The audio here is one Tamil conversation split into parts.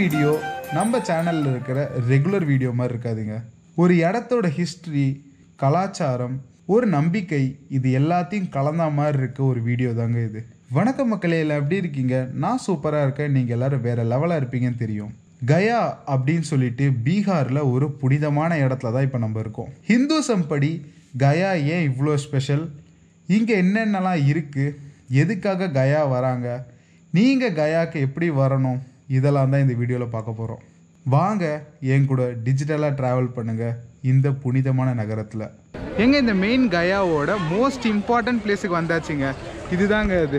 வீடியோ நம்ம சேனலில் இருக்கிற ரெகுலர் வீடியோ மாதிரி இருக்காதுங்க ஒரு இடத்தோட ஹிஸ்ட்ரி கலாச்சாரம் ஒரு நம்பிக்கை இது எல்லாத்தையும் கலந்த மாதிரி இருக்க ஒரு வீடியோ தாங்க இது வணக்கம் மக்களே எல்லாம் எப்படி இருக்கீங்க நான் சூப்பராக இருக்கேன் நீங்கள் எல்லாரும் வேற லெவலாக இருப்பீங்கன்னு தெரியும் கயா அப்படின்னு சொல்லிட்டு பீகாரில் ஒரு புனிதமான இடத்துல தான் இப்போ நம்ம இருக்கோம் ஹிந்துசம் படி கயா ஏன் இவ்வளோ ஸ்பெஷல் இங்கே என்னென்னலாம் இருக்குது எதுக்காக கயா வராங்க நீங்கள் கயாக்கு எப்படி வரணும் இதெல்லாம் தான் இந்த வீடியோவில் பார்க்க போகிறோம் வாங்க என் கூட டிஜிட்டலாக ட்ராவல் பண்ணுங்கள் இந்த புனிதமான நகரத்தில் எங்க இந்த மெயின் கயாவோட மோஸ்ட் இம்பார்ட்டன்ட் பிளேஸுக்கு வந்தாச்சுங்க இதுதாங்க அது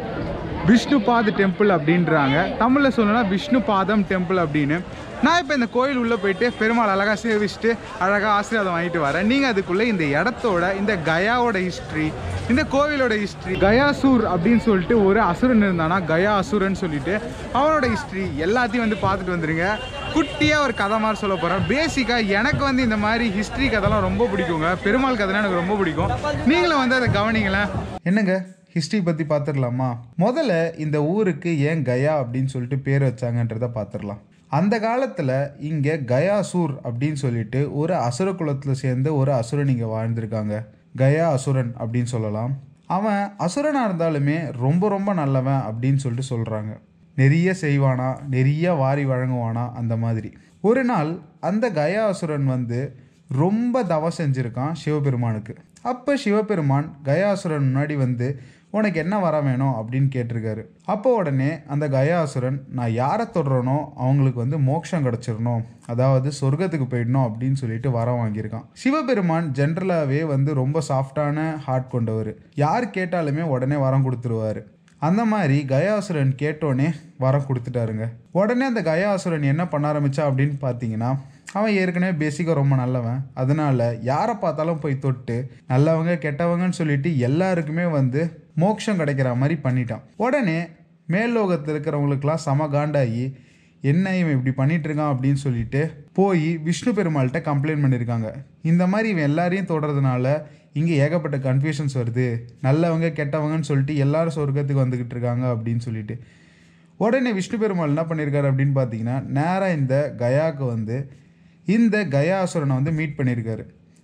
விஷ்ணுபாத் டெம்பிள் அப்படின்றாங்க தமிழில் சொல்லணும்னா விஷ்ணுபாதம் டெம்பிள் அப்படின்னு நான் இப்போ இந்த கோயில் உள்ளே போயிட்டு பெருமாள் அழகாக சேவிச்சுட்டு அழகாக ஆசீர்வாதம் வாங்கிட்டு வரேன் நீங்கள் அதுக்குள்ளே இந்த இடத்தோட இந்த கயாவோட ஹிஸ்ட்ரி இந்த கோவிலோட ஹிஸ்ட்ரி கயாசூர் அப்படின்னு சொல்லிட்டு ஒரு அசுரன் இருந்தானா கயா அசுரன் சொல்லிட்டு அவனோட ஹிஸ்ட்ரி எல்லாத்தையும் வந்து பார்த்துட்டு வந்துருங்க குட்டியாக ஒரு கதை மாதிரி சொல்ல போகிறேன் பேசிக்காக எனக்கு வந்து இந்த மாதிரி ஹிஸ்ட்ரி கதைலாம் ரொம்ப பிடிக்குங்க பெருமாள் கதைலாம் எனக்கு ரொம்ப பிடிக்கும் நீங்களும் வந்து அதை கவனிங்களேன் என்னங்க ஹிஸ்ட்ரி பற்றி பார்த்துடலாமா முதல்ல இந்த ஊருக்கு ஏன் கயா அப்படின்னு சொல்லிட்டு பேர் வச்சாங்கன்றத பார்த்துடலாம் அந்த காலத்தில் இங்கே கயாசூர் அப்படின்னு சொல்லிட்டு ஒரு அசுர குலத்தில் சேர்ந்த ஒரு அசுரன் இங்கே வாழ்ந்திருக்காங்க கயா அசுரன் அப்படின்னு சொல்லலாம் அவன் அசுரனாக இருந்தாலுமே ரொம்ப ரொம்ப நல்லவன் அப்படின்னு சொல்லிட்டு சொல்கிறாங்க நிறைய செய்வானா நிறைய வாரி வழங்குவானா அந்த மாதிரி ஒரு நாள் அந்த கயா அசுரன் வந்து ரொம்ப தவம் செஞ்சுருக்கான் சிவபெருமானுக்கு அப்போ சிவபெருமான் கயாசுரன் முன்னாடி வந்து உனக்கு என்ன வர வேணும் அப்படின்னு கேட்டிருக்காரு அப்போ உடனே அந்த கயாசுரன் நான் யாரை தொடுறனோ அவங்களுக்கு வந்து மோட்சம் கிடச்சிடணும் அதாவது சொர்க்கத்துக்கு போயிடணும் அப்படின்னு சொல்லிட்டு வரம் வாங்கியிருக்கான் சிவபெருமான் ஜென்ரலாகவே வந்து ரொம்ப சாஃப்டான ஹார்ட் கொண்டவர் யார் கேட்டாலுமே உடனே வரம் கொடுத்துருவாரு அந்த மாதிரி கயாசுரன் கேட்டோன்னே வரம் கொடுத்துட்டாருங்க உடனே அந்த கயாசுரன் என்ன பண்ண ஆரம்பிச்சா அப்படின்னு பார்த்தீங்கன்னா அவன் ஏற்கனவே பேசிக்காக ரொம்ப நல்லவன் அதனால யாரை பார்த்தாலும் போய் தொட்டு நல்லவங்க கெட்டவங்கன்னு சொல்லிட்டு எல்லாருக்குமே வந்து மோட்சம் கிடைக்கிற மாதிரி பண்ணிட்டான் உடனே மேல்லோகத்தில் இருக்கிறவங்களுக்கெல்லாம் சம காண்டாகி என்ன இவன் இப்படி பண்ணிட்டு இருக்கான் அப்படின்னு சொல்லிட்டு போய் விஷ்ணு பெருமாள்கிட்ட கம்ப்ளைண்ட் பண்ணியிருக்காங்க இந்த மாதிரி இவன் எல்லாரையும் தொடறதுனால இங்கே ஏகப்பட்ட கன்ஃபியூஷன்ஸ் வருது நல்லவங்க கெட்டவங்கன்னு சொல்லிட்டு எல்லாரும் சொர்க்கத்துக்கு வந்துக்கிட்டு இருக்காங்க அப்படின்னு சொல்லிட்டு உடனே விஷ்ணு பெருமாள் என்ன பண்ணியிருக்காரு அப்படின்னு பார்த்தீங்கன்னா நேராக இந்த கயாவுக்கு வந்து இந்த கயாசுரனை வந்து மீட் பண்ணியிருக்காரு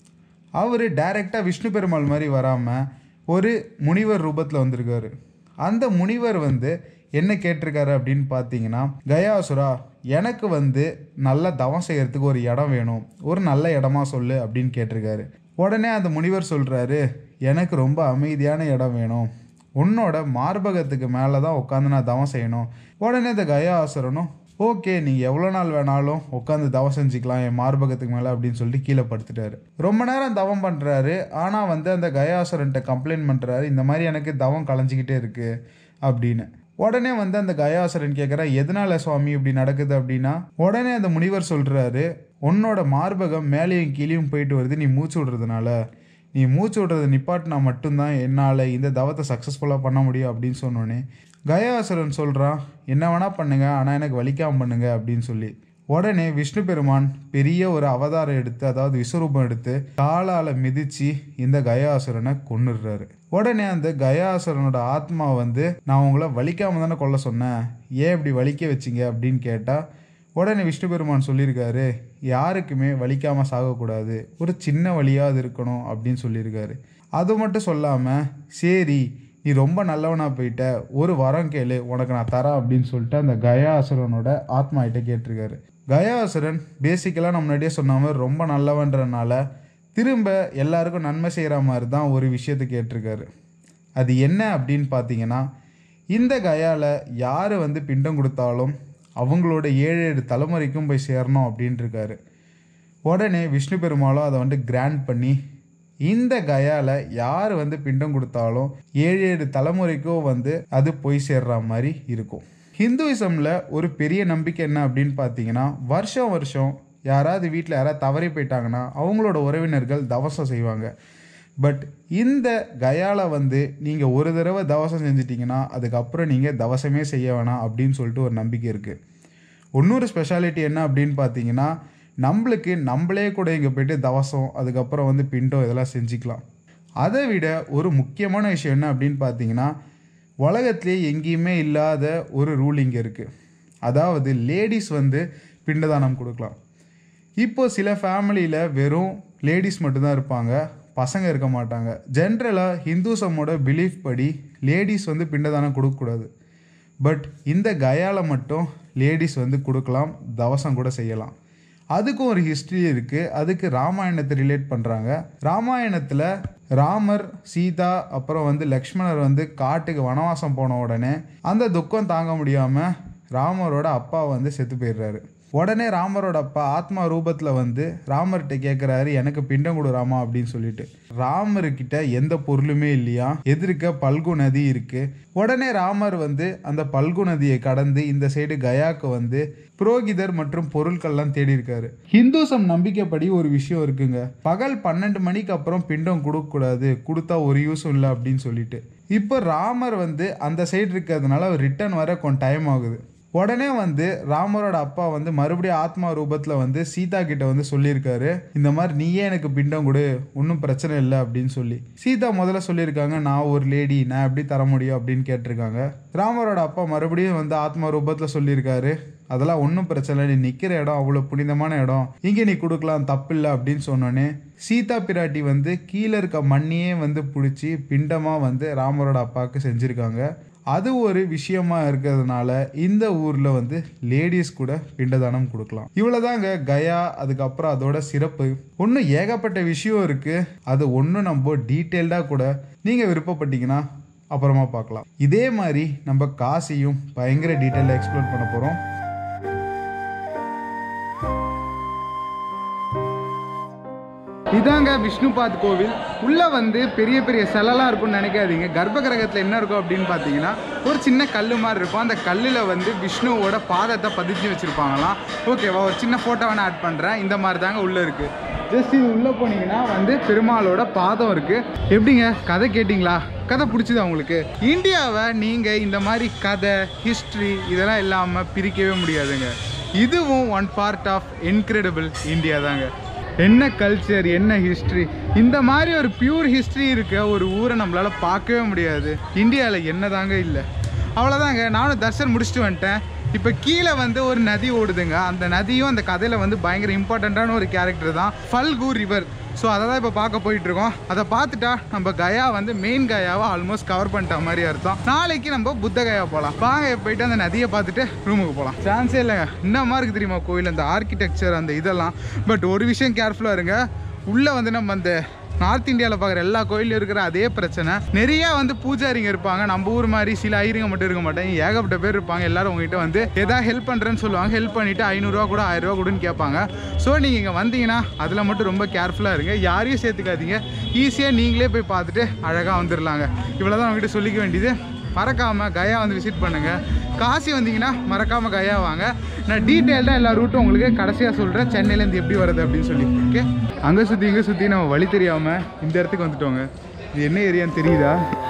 அவர் டைரெக்டாக விஷ்ணு பெருமாள் மாதிரி வராமல் ஒரு முனிவர் ரூபத்தில் வந்திருக்காரு அந்த முனிவர் வந்து என்ன கேட்டிருக்காரு அப்படின்னு பார்த்தீங்கன்னா கயாசுரா எனக்கு வந்து நல்ல தவம் செய்யறதுக்கு ஒரு இடம் வேணும் ஒரு நல்ல இடமா சொல்லு அப்படின்னு கேட்டிருக்காரு உடனே அந்த முனிவர் சொல்கிறாரு எனக்கு ரொம்ப அமைதியான இடம் வேணும் உன்னோட மார்பகத்துக்கு மேலே தான் உட்காந்து நான் தவம் செய்யணும் உடனே இந்த கயாசுரனும் ஓகே நீங்கள் எவ்வளோ நாள் வேணாலும் உட்காந்து தவம் செஞ்சுக்கலாம் என் மார்பகத்துக்கு மேலே அப்படின்னு சொல்லிட்டு கீழே படுத்துட்டாரு ரொம்ப நேரம் தவம் பண்ணுறாரு ஆனால் வந்து அந்த கயாசுரன்ட்ட கம்ப்ளைண்ட் பண்ணுறாரு இந்த மாதிரி எனக்கு தவம் கலைஞ்சிக்கிட்டே இருக்கு அப்படின்னு உடனே வந்து அந்த கயாசுரன் கேட்குறா எதனால சுவாமி இப்படி நடக்குது அப்படின்னா உடனே அந்த முனிவர் சொல்கிறாரு உன்னோட மார்பகம் மேலேயும் கீழேயும் போயிட்டு வருது நீ மூச்சு விடுறதுனால நீ மூச்சு விடுறதை நிப்பாட்டினா மட்டும்தான் என்னால் இந்த தவத்தை சக்ஸஸ்ஃபுல்லாக பண்ண முடியும் அப்படின்னு சொன்னோன்னே கயாசுரன் சொல்கிறான் என்ன வேணால் பண்ணுங்க ஆனால் எனக்கு வலிக்காமல் பண்ணுங்க அப்படின்னு சொல்லி உடனே விஷ்ணு பெருமான் பெரிய ஒரு அவதாரம் எடுத்து அதாவது விஸ்வரூபம் எடுத்து காலால் மிதித்து இந்த கயாசுரனை கொன்னுடுறாரு உடனே அந்த கயாசுரனோட ஆத்மா வந்து நான் உங்களை வலிக்காம தானே கொல்ல சொன்னேன் ஏன் இப்படி வலிக்க வச்சிங்க அப்படின்னு கேட்டால் உடனே விஷ்ணு பெருமான் சொல்லியிருக்காரு யாருக்குமே வலிக்காமல் சாகக்கூடாது ஒரு சின்ன வழியாவது இருக்கணும் அப்படின்னு சொல்லியிருக்காரு அது மட்டும் சொல்லாமல் சரி நீ ரொம்ப நல்லவனாக போயிட்ட ஒரு வரம் கேளு உனக்கு நான் தரேன் அப்படின்னு சொல்லிட்டு அந்த கயாசுரனோட ஆத்மா கிட்ட கேட்டிருக்காரு கயாசுரன் பேசிக்கலாக நம்ம முன்னாடியே சொன்ன மாதிரி ரொம்ப நல்லவன்றனால திரும்ப எல்லாருக்கும் நன்மை செய்கிற மாதிரி தான் ஒரு விஷயத்தை கேட்டிருக்காரு அது என்ன அப்படின்னு பார்த்தீங்கன்னா இந்த கயாவில் யார் வந்து பிண்டம் கொடுத்தாலும் அவங்களோட ஏழு ஏழு தலைமுறைக்கும் போய் சேரணும் அப்படின்ட்டு இருக்காரு உடனே விஷ்ணு பெருமாளும் அதை வந்து கிராண்ட் பண்ணி இந்த கயாவில் யார் வந்து பிண்டம் கொடுத்தாலும் ஏழு ஏழு தலைமுறைக்கும் வந்து அது போய் சேர்ற மாதிரி இருக்கும் ஹிந்துவிசமில் ஒரு பெரிய நம்பிக்கை என்ன அப்படின்னு பார்த்தீங்கன்னா வருஷம் வருஷம் யாராவது வீட்டில் யாராவது தவறி போயிட்டாங்கன்னா அவங்களோட உறவினர்கள் தவசம் செய்வாங்க பட் இந்த கயால வந்து நீங்கள் ஒரு தடவை தவசம் செஞ்சிட்டிங்கன்னா அதுக்கப்புறம் நீங்கள் தவசமே செய்ய வேணாம் அப்படின்னு சொல்லிட்டு ஒரு நம்பிக்கை இருக்குது இன்னொரு ஸ்பெஷாலிட்டி என்ன அப்படின்னு பார்த்தீங்கன்னா நம்மளுக்கு நம்மளே கூட இங்கே போயிட்டு தவசம் அதுக்கப்புறம் வந்து பிண்டோ இதெல்லாம் செஞ்சுக்கலாம் அதை விட ஒரு முக்கியமான விஷயம் என்ன அப்படின்னு பார்த்தீங்கன்னா உலகத்திலே எங்கேயுமே இல்லாத ஒரு ரூல் இங்கே இருக்குது அதாவது லேடிஸ் வந்து பிண்டதானம் கொடுக்கலாம் இப்போ சில ஃபேமிலியில் வெறும் லேடிஸ் மட்டும்தான் இருப்பாங்க பசங்க இருக்க மாட்டாங்க ஜென்ரலாக ஹிந்துசமோட பிலீஃப் படி லேடிஸ் வந்து பிண்டதானம் கொடுக்கக்கூடாது பட் இந்த கயால மட்டும் லேடிஸ் வந்து கொடுக்கலாம் தவசம் கூட செய்யலாம் அதுக்கும் ஒரு ஹிஸ்ட்ரி இருக்குது அதுக்கு ராமாயணத்தை ரிலேட் பண்ணுறாங்க ராமாயணத்தில் ராமர் சீதா அப்புறம் வந்து லக்ஷ்மணர் வந்து காட்டுக்கு வனவாசம் போன உடனே அந்த துக்கம் தாங்க முடியாமல் ராமரோட அப்பா வந்து செத்து போயிடுறாரு உடனே ராமரோட அப்பா ஆத்மா ரூபத்தில் வந்து ராமர்கிட்ட கேட்குறாரு எனக்கு பிண்டம் கொடு ராமா அப்படின்னு சொல்லிட்டு ராமர்கிட்ட எந்த பொருளுமே இல்லையா எதிர்க்க பல்கு நதி இருக்கு உடனே ராமர் வந்து அந்த பல்கு நதியை கடந்து இந்த சைடு கயாக்கு வந்து புரோகிதர் மற்றும் பொருட்கள்லாம் தேடி இருக்காரு ஹிந்துசம் நம்பிக்கைப்படி ஒரு விஷயம் இருக்குங்க பகல் பன்னெண்டு மணிக்கு அப்புறம் பிண்டம் கொடுக்கக்கூடாது கொடுத்தா ஒரு யூஸும் இல்லை அப்படின்னு சொல்லிட்டு இப்போ ராமர் வந்து அந்த சைடு இருக்கிறதுனால அவர் ரிட்டர்ன் வர கொஞ்சம் டைம் ஆகுது உடனே வந்து ராமரோட அப்பா வந்து மறுபடியும் ஆத்மா ரூபத்தில் வந்து சீதா கிட்ட வந்து சொல்லியிருக்காரு இந்த மாதிரி நீயே எனக்கு பிண்டம் கொடு ஒன்றும் பிரச்சனை இல்லை அப்படின்னு சொல்லி சீதா முதல்ல சொல்லியிருக்காங்க நான் ஒரு லேடி நான் எப்படி தர முடியும் அப்படின்னு கேட்டிருக்காங்க ராமரோட அப்பா மறுபடியும் வந்து ஆத்மா ரூபத்தில் சொல்லியிருக்காரு அதெல்லாம் ஒன்றும் பிரச்சனை இல்லை நீ நிற்கிற இடம் அவ்வளோ புனிதமான இடம் இங்கே நீ கொடுக்கலாம் தப்பில்லை அப்படின்னு சொன்னோன்னே சீதா பிராட்டி வந்து கீழே இருக்க மண்ணியே வந்து பிடிச்சி பிண்டமாக வந்து ராமரோட அப்பாவுக்கு செஞ்சுருக்காங்க அது ஒரு விஷயமா இருக்கிறதுனால இந்த ஊரில் வந்து லேடிஸ் கூட பிண்டதானம் கொடுக்கலாம் இவ்வளோதாங்க கயா அதுக்கப்புறம் அதோட சிறப்பு ஒன்றும் ஏகப்பட்ட விஷயம் இருக்குது அது ஒன்றும் நம்ம டீட்டெயில்டாக கூட நீங்கள் விருப்பப்பட்டீங்கன்னா அப்புறமா பார்க்கலாம் இதே மாதிரி நம்ம காசியும் பயங்கர டீட்டெயிலாக எக்ஸ்ப்ளோர் பண்ண போகிறோம் இதாங்க விஷ்ணுபாத் கோவில் உள்ளே வந்து பெரிய பெரிய சிலைலாம் இருக்கும்னு நினைக்காதீங்க கர்ப்ப கிரகத்தில் என்ன இருக்கும் அப்படின்னு பார்த்தீங்கன்னா ஒரு சின்ன கல் மாதிரி இருக்கும் அந்த கல்லில் வந்து விஷ்ணுவோட பாதத்தை பதிச்சு வச்சுருப்பாங்களாம் ஓகேவா ஒரு சின்ன ஃபோட்டோ வேணால் ஆட் பண்ணுறேன் இந்த மாதிரி தாங்க உள்ளே இருக்குது ஜஸ்ட் இது உள்ளே போனீங்கன்னா வந்து பெருமாளோட பாதம் இருக்குது எப்படிங்க கதை கேட்டிங்களா கதை பிடிச்சதா உங்களுக்கு இந்தியாவை நீங்கள் இந்த மாதிரி கதை ஹிஸ்ட்ரி இதெல்லாம் இல்லாமல் பிரிக்கவே முடியாதுங்க இதுவும் one part of incredible India தாங்க என்ன கல்ச்சர் என்ன ஹிஸ்ட்ரி இந்த மாதிரி ஒரு பியூர் ஹிஸ்ட்ரி இருக்க ஒரு ஊரை நம்மளால் பார்க்கவே முடியாது இந்தியாவில் என்ன தாங்க இல்லை அவ்வளோதாங்க நானும் தர்ஷன் முடிச்சுட்டு வந்துட்டேன் இப்போ கீழே வந்து ஒரு நதி ஓடுதுங்க அந்த நதியும் அந்த கதையில் வந்து பயங்கர இம்பார்ட்டண்ட்டான ஒரு கேரக்டர் தான் ஃபல்கு ரிவர் ஸோ அதை தான் இப்போ பார்க்க போயிட்டு இருக்கோம் அதை பார்த்துட்டா நம்ம கயா வந்து மெயின் கயாவை ஆல்மோஸ்ட் கவர் பண்ணிட்ட மாதிரி அர்த்தம் நாளைக்கு நம்ம புத்த கயா போகலாம் வாங்க போயிட்டு அந்த நதியை பார்த்துட்டு ரூமுக்கு போகலாம் சான்ஸே இல்லைங்க இன்னமா இருக்கு தெரியுமா கோயில் அந்த ஆர்கிடெக்சர் அந்த இதெல்லாம் பட் ஒரு விஷயம் கேர்ஃபுல்லாக இருங்க உள்ளே வந்து நம்ம அந்த நார்த் இந்தியாவில் பார்க்குற எல்லா கோயிலும் இருக்கிற அதே பிரச்சனை நிறைய வந்து பூஜாரிங்க இருப்பாங்க நம்ம ஊர் மாதிரி சில ஐயருங்க மட்டும் இருக்க மாட்டாங்க ஏகப்பட்ட பேர் இருப்பாங்க எல்லாரும் உங்ககிட்ட வந்து ஏதாவது ஹெல்ப் பண்ணுறேன்னு சொல்லுவாங்க ஹெல்ப் பண்ணிட்டு ஐநூறுரூவா கூட ஆயிரம் ரூபா கொடுன்னு கேட்பாங்க ஸோ நீங்கள் இங்கே வந்தீங்கன்னா அதில் மட்டும் ரொம்ப கேர்ஃபுல்லாக இருங்க யாரையும் சேர்த்துக்காதீங்க ஈஸியாக நீங்களே போய் பார்த்துட்டு அழகாக வந்துடலாங்க இவ்வளோ தான் உங்ககிட்ட சொல்லிக்க வேண்டியது மறக்காமல் கயா வந்து விசிட் பண்ணுங்கள் காசி வந்தீங்கன்னா மறக்காமல் கயா வாங்க நான் டீட்டெயில்டாக எல்லா ரூட்டும் உங்களுக்கு கடைசியாக சொல்கிறேன் சென்னையிலேருந்து எப்படி வருது அப்படின்னு சொல்லி ஓகே அங்கே சுற்றி இங்கே சுற்றி நம்ம வழி தெரியாமல் இந்த இடத்துக்கு வந்துட்டோங்க இது என்ன ஏரியான்னு தெரியுதா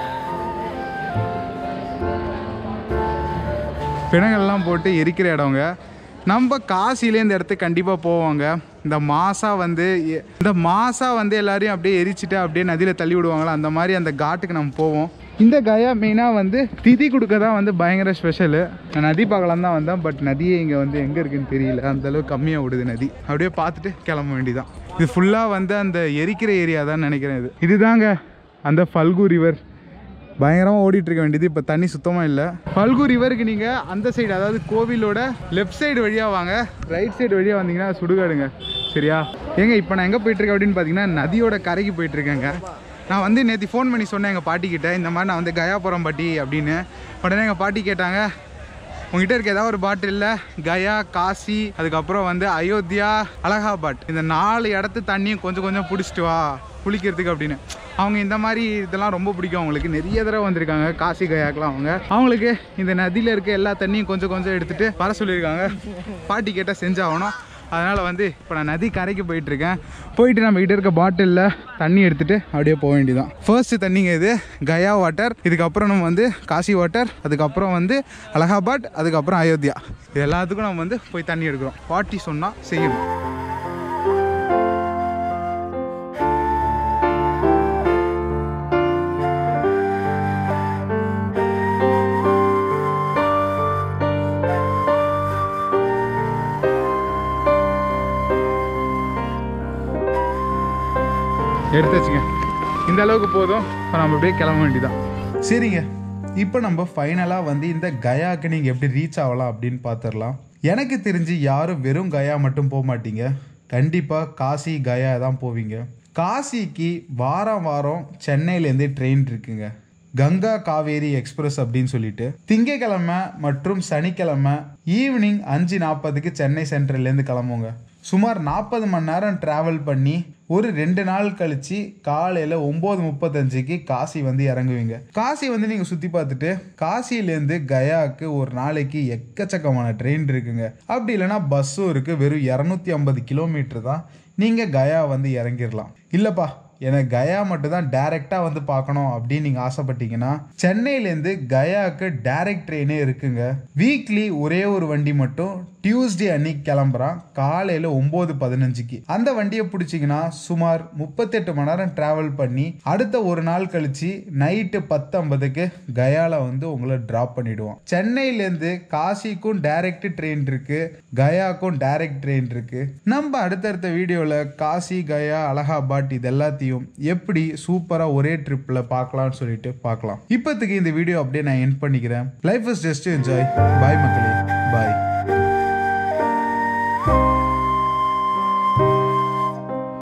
பிணங்கள்லாம் போட்டு எரிக்கிற இடங்க நம்ம காசிலே இந்த இடத்துக்கு கண்டிப்பாக போவாங்க இந்த மாசா வந்து எ- இந்த மாசா வந்து எல்லாரையும் அப்படியே எரிச்சிட்டு அப்படியே நதியில் தள்ளி விடுவாங்களா அந்த மாதிரி அந்த காட்டுக்கு நம்ம போவோம் இந்த கயா மெயினாக வந்து திதி கொடுக்க தான் வந்து பயங்கர ஸ்பெஷலு நான் நதி பார்க்கலாம் தான் வந்தேன் பட் நதியே இங்கே வந்து எங்கே இருக்குன்னு தெரியல அந்த அளவுக்கு கம்மியாக விடுது நதி அப்படியே பார்த்துட்டு கிளம்ப வேண்டியதான் இது ஃபுல்லாக வந்து அந்த எரிக்கிற ஏரியா தான் நினைக்கிறேன் இது இதுதாங்க அந்த ஃபல்கு ரிவர் பயங்கரமாக ஓடிட்டு இருக்க வேண்டியது இப்போ தண்ணி சுத்தமாக இல்லை பல்கு ரிவருக்கு நீங்கள் அந்த சைடு அதாவது கோவிலோட லெஃப்ட் சைடு வழியாக வாங்க ரைட் சைடு வழியாக வந்தீங்கன்னா சுடுகாடுங்க சரியா ஏங்க இப்போ நான் எங்கே போயிட்டுருக்கேன் அப்படின்னு பார்த்தீங்கன்னா நதியோட கரைக்கு போயிட்டுருக்கேங்க நான் வந்து நேற்று ஃபோன் பண்ணி சொன்னேன் எங்கள் பாட்டிக்கிட்ட இந்த மாதிரி நான் வந்து கயாபுரம் பாட்டி அப்படின்னு உடனே எங்கள் பாட்டி கேட்டாங்க உங்ககிட்ட இருக்க ஏதாவது ஒரு பாட்டிலில் கயா காசி அதுக்கப்புறம் வந்து அயோத்தியா அலகாபாத் இந்த நாலு இடத்து தண்ணியும் கொஞ்சம் கொஞ்சம் பிடிச்சிட்டு வா குளிக்கிறதுக்கு அப்படின்னு அவங்க இந்த மாதிரி இதெல்லாம் ரொம்ப பிடிக்கும் அவங்களுக்கு நிறைய தடவை வந்திருக்காங்க காசி கயாக்கெலாம் அவங்க அவங்களுக்கு இந்த நதியில் இருக்க எல்லா தண்ணியும் கொஞ்சம் கொஞ்சம் எடுத்துகிட்டு வர சொல்லியிருக்காங்க பாட்டி கேட்டால் செஞ்சாகணும் அதனால் வந்து இப்போ நான் நதி கரைக்கு போயிட்டுருக்கேன் போயிட்டு நம்ம கிட்ட இருக்க பாட்டிலில் தண்ணி எடுத்துகிட்டு அப்படியே போக வேண்டியதான் ஃபர்ஸ்ட் தண்ணிங்க இது கயா வாட்டர் இதுக்கப்புறம் நம்ம வந்து காசி வாட்டர் அதுக்கப்புறம் வந்து அலகாபாத் அதுக்கப்புறம் அயோத்தியா இது எல்லாத்துக்கும் நம்ம வந்து போய் தண்ணி எடுக்கிறோம் பாட்டி சொன்னால் செய்யணும் எடுத்து வச்சுங்க இந்த அளவுக்கு போதும் இப்போ நம்ம அப்படியே கிளம்ப வேண்டியதான் சரிங்க இப்போ நம்ம ஃபைனலாக வந்து இந்த கயாக்கு நீங்கள் எப்படி ரீச் ஆகலாம் அப்படின்னு பார்த்துடலாம் எனக்கு தெரிஞ்சு யாரும் வெறும் கயா மட்டும் போக மாட்டீங்க கண்டிப்பாக காசி கயா தான் போவீங்க காசிக்கு வாரம் வாரம் சென்னையிலேருந்து ட்ரெயின் இருக்குங்க கங்கா காவேரி எக்ஸ்பிரஸ் அப்படின்னு சொல்லிட்டு திங்கக்கிழமை மற்றும் சனிக்கிழமை ஈவினிங் அஞ்சு நாற்பதுக்கு சென்னை சென்ட்ரல்லேருந்து கிளம்புங்க சுமார் நாற்பது மணி நேரம் ட்ராவல் பண்ணி ஒரு ரெண்டு நாள் கழிச்சு காலையில் ஒம்பது முப்பத்தஞ்சுக்கு காசி வந்து இறங்குவீங்க காசி வந்து நீங்கள் சுற்றி பார்த்துட்டு காசியிலேருந்து கயாவுக்கு ஒரு நாளைக்கு எக்கச்சக்கமான ட்ரெயின் இருக்குங்க அப்படி இல்லைன்னா பஸ்ஸும் இருக்குது வெறும் இரநூத்தி ஐம்பது கிலோமீட்டர் தான் நீங்கள் கயா வந்து இறங்கிடலாம் இல்லைப்பா எனக்கு கயா மட்டும் தான் டைரெக்டாக வந்து பார்க்கணும் அப்படின்னு நீங்கள் ஆசைப்பட்டீங்கன்னா சென்னையிலேருந்து கயாவுக்கு டைரக்ட் ட்ரெயினே இருக்குங்க வீக்லி ஒரே ஒரு வண்டி மட்டும் டியூஸ்டே அன்னைக்கு கிளம்புறான் காலையில் ஒம்பது பதினஞ்சுக்கு அந்த வண்டியை பிடிச்சிங்கன்னா சுமார் முப்பத்தெட்டு மணி நேரம் ட்ராவல் பண்ணி அடுத்த ஒரு நாள் கழிச்சு நைட்டு பத்தொன்பதுக்கு கயாவில் வந்து உங்களை ட்ராப் பண்ணிடுவோம் சென்னையிலேருந்து காசிக்கும் டைரக்ட் ட்ரெயின் இருக்கு கயாக்கும் டைரக்ட் ட்ரெயின் இருக்கு நம்ம அடுத்தடுத்த வீடியோவில் காசி கயா அலகாபாத் இது எல்லாத்தையும் எப்படி சூப்பராக ஒரே ட்ரிப்பில் பார்க்கலாம்னு சொல்லிட்டு பார்க்கலாம் இப்போதைக்கு இந்த வீடியோ அப்படியே நான் என் பண்ணிக்கிறேன் life is just enjoy bye மக்களே பாய்